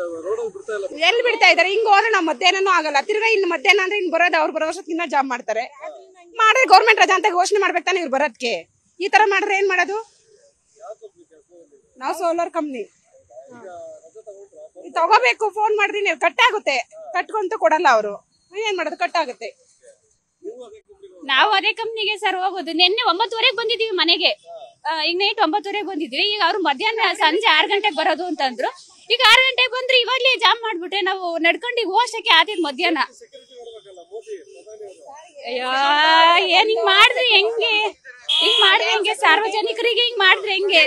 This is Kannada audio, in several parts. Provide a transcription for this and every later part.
ರೋಡಲ್ಲಿ ಬಿಡ್ತಾ ಇಲ್ಲ ಎಲ್ಲಿ ಬಿಡ್ತಾ ಇದಾರೆ ಹಿಂಗ್ ಹೋದ್ರೆ ನಾವು ಮಧ್ಯಾಹ್ನನೂ ಆಗಲ್ಲ ತಿರ್ಗಾ ಇನ್ನು ಮಧ್ಯಾಹ್ನ ಅಂದ್ರೆ ಇನ್ನು ಬರೋದು ಅವ್ರು ಬರೋ ವರ್ಷಕ್ಕಿನ್ನ ಜಾಬ್ ಮಾಡ್ತಾರೆ ಮಾಡಿದ್ರೆ ಗೌರ್ಮೆಂಟ್ ರಜಾ ಅಂತ ಘೋಷಣೆ ಮಾಡ್ಬೇಕು ತಾನೆ ಇವ್ರು ಬರೋದಕ್ಕೆ ಈ ತರ ಮಾಡಿದ್ರೆ ಏನ್ ಮಾಡೋದು ನಾವು ಸೋಲಾರ್ ಕಂಪ್ನಿ ತಗೋಬೇಕು ಫೋನ್ ಮಾಡ್ರಿ ನೀವು ಕಟ್ ಆಗುತ್ತೆ ಕಟ್ಕೊಂತ ಕೊಡಲ್ಲ ಅವರು ಏನ್ ಮಾಡೋದು ಕಟ್ ಆಗುತ್ತೆ ನಾವು ಅದೇ ಕಂಪ್ನಿಗೆ ಸರ್ ಹೋಗೋದು ನಿನ್ನೆ ಒಂಬತ್ತುವರೆಗೆ ಬಂದಿದೀವಿ ಮನೆಗೆ ಆ, ಈಗ ನೈಟ್ ಒಂಬತ್ತುವರೆಗೆ ಬಂದಿದ್ವಿ ಈಗ ಅವ್ರು ಮಧ್ಯಾಹ್ನ ಸಂಜೆ ಆರು ಗಂಟೆಗೆ ಬರೋದು ಅಂತಂದ್ರು ಈಗ ಆರು ಗಂಟೆಗೆ ಬಂದ್ರೆ ಇವಾಗ್ಲೇ ಜಾಮ್ ಮಾಡ್ಬಿಟ್ರೆ ನಾವು ನಡ್ಕೊಂಡು ಈಗ ಹೋಗಕ್ಕೆ ಆದಿದ್ ಮಧ್ಯಾಹ್ನ ಅಯ್ಯೋ ಏನ್ ಹಿಂಗ್ ಮಾಡಿದ್ರೆ ಹೆಂಗೆ ಹಿಂಗ್ ಮಾಡಿದ್ರೆ ಹೆಂಗೆ ಸಾರ್ವಜನಿಕರಿಗೆ ಹಿಂಗ್ ಮಾಡಿದ್ರೆ ಹೆಂಗೆ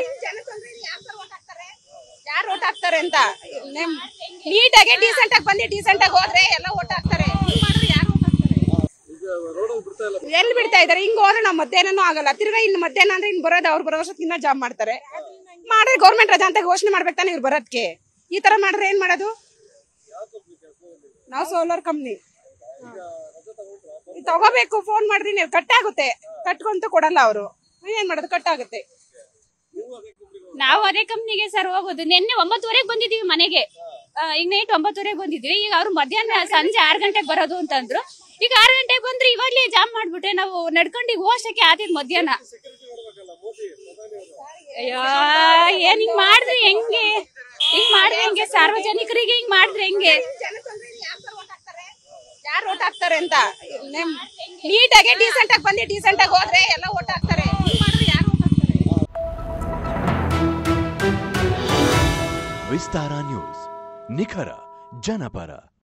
ಯಾರು ಓಟ್ ಹಾಕ್ತಾರೆ ಅಂತ ನೀಟಾಗಿ ಡೀಸೆಂಟ್ ಆಗಿ ಬಂದು ಡೀಸೆಂಟ್ ಆಗಿ ಹೋದ್ರೆ ಎಲ್ಲ ಓಟ್ ಹಾಕ್ತಾರೆ ಹಿಂಗ್ ಮಾಡಿದ್ರೆ ಯಾರು vote ಹಾಕ್ತಾರೆ? ಈಗ ರೋಡಲ್ಲಿ ಬಿಡ್ತಾ ಇಲ್ಲ ಎಲ್ಲಿ ಬಿಡ್ತಾ ಇದಾರೆ ಹಿಂಗ್ ಹೋದ್ರೆ ನಾವು ಮಧ್ಯಾಹ್ನನೂ ಆಗಲ್ಲ ತಿರ್ಗಾ ಇನ್ನು ಮಧ್ಯಾಹ್ನ ಅಂದ್ರೆ ಇನ್ನು ಬರೋದು ಅವ್ರು ಬರೋ ವರ್ಷಕ್ಕಿನ್ನ ಜಾಬ್ ಮಾಡ್ತಾರೆ ಮಾಡಿದ್ರೆ ಗೌರ್ಮೆಂಟ್ ರಜಾ ಅಂತ ಘೋಷಣೆ ಮಾಡ್ಬೇಕು ತಾನೆ ಇವ್ರು ಬರೋದಕ್ಕೆ ಈ ತರ ಮಾಡಿದ್ರೆ ಏನ್ ಮಾಡೋದು ನಾವು ಸೋಲಾರ್ ಕಂಪ್ನಿ ತಗೋಬೇಕು ಫೋನ್ ಮಾಡ್ರಿ ನೀವು ಕಟ್ ಆಗುತ್ತೆ ಕಟ್ಕೊಂತ ಕೊಡಲ್ಲ ಅವರು ಏನ್ ಮಾಡೋದು ಕಟ್ ಆಗುತ್ತೆ ನಾವು ಅದೇ ಕಂಪ್ನಿಗೆ ಸರ್ ಹೋಗೋದು ನಿನ್ನೆ ಒಂಬತ್ತುವರೆಗೆ ಬಂದಿದೀವಿ ಮನೆಗೆ ಆ, ಈಗ ನೈಟ್ ಒಂಬತ್ತುವರೆಗೆ ಬಂದಿದ್ವಿ ಈಗ ಅವ್ರು ಮಧ್ಯಾಹ್ನ ಸಂಜೆ ಆರು ಗಂಟೆಗೆ ಬರೋದು ಅಂತಂದ್ರು ಈಗ ಆರು ಗಂಟೆಗೆ ಬಂದ್ರೆ ಇವಾಗ್ಲೇ ಜಾಮ್ ಮಾಡ್ಬಿಟ್ರೆ ನಾವು ನಡ್ಕೊಂಡು ಈಗ ಹೋಗಕ್ಕೆ ಆದಿದ್ ಮಧ್ಯಾಹ್ನ ಅಯ್ಯೋ ಏನ್ ಹಿಂಗ್ ಮಾಡಿದ್ರೆ ಹೆಂಗೆ ಹಿಂಗ್ ಮಾಡಿದ್ರೆ ಹೆಂಗೆ ಸಾರ್ವಜನಿಕರಿಗೆ ಹಿಂಗ್ ಮಾಡಿದ್ರೆ ಹೆಂಗೆ ಯಾರು ಓಟ್ ಹಾಕ್ತಾರೆ ಅಂತ ನೀಟಾಗಿ ಡೀಸೆಂಟ್ ಆಗಿ ಬಂದು ಡೀಸೆಂಟ್ ಆಗಿ ಹೋದ್ರೆ ಎಲ್ಲ ಓಟ್ ಹಾಕ್ತಾರೆ ಹಿಂಗ್ ಮಾಡಿದ್ರೆ ಯಾರು vote ಹಾಕ್ತಾರೆ ವಿಸ್ತಾರ ನ್ಯೂಸ್ ನಿಖರ ಜನಪರ